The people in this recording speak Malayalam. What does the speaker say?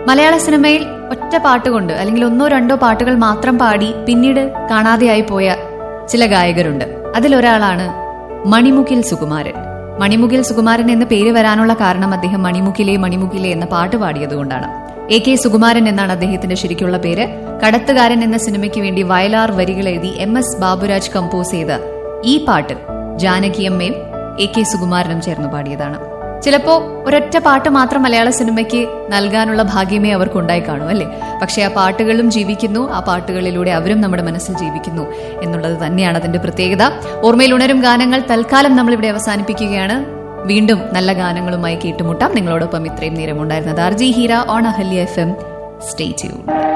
മലയാള സിനിമയിൽ ഒറ്റ പാട്ട് കൊണ്ട് അല്ലെങ്കിൽ ഒന്നോ രണ്ടോ പാട്ടുകൾ മാത്രം പാടി പിന്നീട് കാണാതെയായി പോയ ചില ഗായകരുണ്ട് അതിലൊരാളാണ് മണിമുകിൽ സുകുമാരൻ മണിമുകിൽ സുകുമാരൻ എന്ന പേര് വരാനുള്ള കാരണം അദ്ദേഹം മണിമുക്കിലെ മണിമുക്കിലെ എന്ന പാട്ട് പാടിയതുകൊണ്ടാണ് എ കെ സുകുമാരൻ എന്നാണ് അദ്ദേഹത്തിന്റെ ശരിക്കുള്ള പേര് കടത്തുകാരൻ എന്ന സിനിമയ്ക്ക് വേണ്ടി വയലാർ വരികൾ എഴുതി എം എസ് ബാബുരാജ് കമ്പോസ് ചെയ്ത ഈ പാട്ട് ജാനകിയമ്മയും എ കെ സുകുമാരനും ചേർന്ന് പാടിയതാണ് ചിലപ്പോ ഒരൊറ്റ പാട്ട് മാത്രം മലയാള സിനിമയ്ക്ക് നൽകാനുള്ള ഭാഗ്യമേ അവർക്ക് ഉണ്ടായി കാണും അല്ലേ പക്ഷെ ആ പാട്ടുകളും ജീവിക്കുന്നു ആ പാട്ടുകളിലൂടെ അവരും നമ്മുടെ മനസ്സിൽ ജീവിക്കുന്നു എന്നുള്ളത് തന്നെയാണ് അതിന്റെ പ്രത്യേകത ഓർമ്മയിൽ ഉണരും ഗാനങ്ങൾ തൽക്കാലം നമ്മളിവിടെ അവസാനിപ്പിക്കുകയാണ് വീണ്ടും നല്ല ഗാനങ്ങളുമായി കേട്ടുമുട്ടാം നിങ്ങളോടൊപ്പം ഇത്രയും നേരം ഉണ്ടായിരുന്നത് R G Heera on Ahalya F M stay tune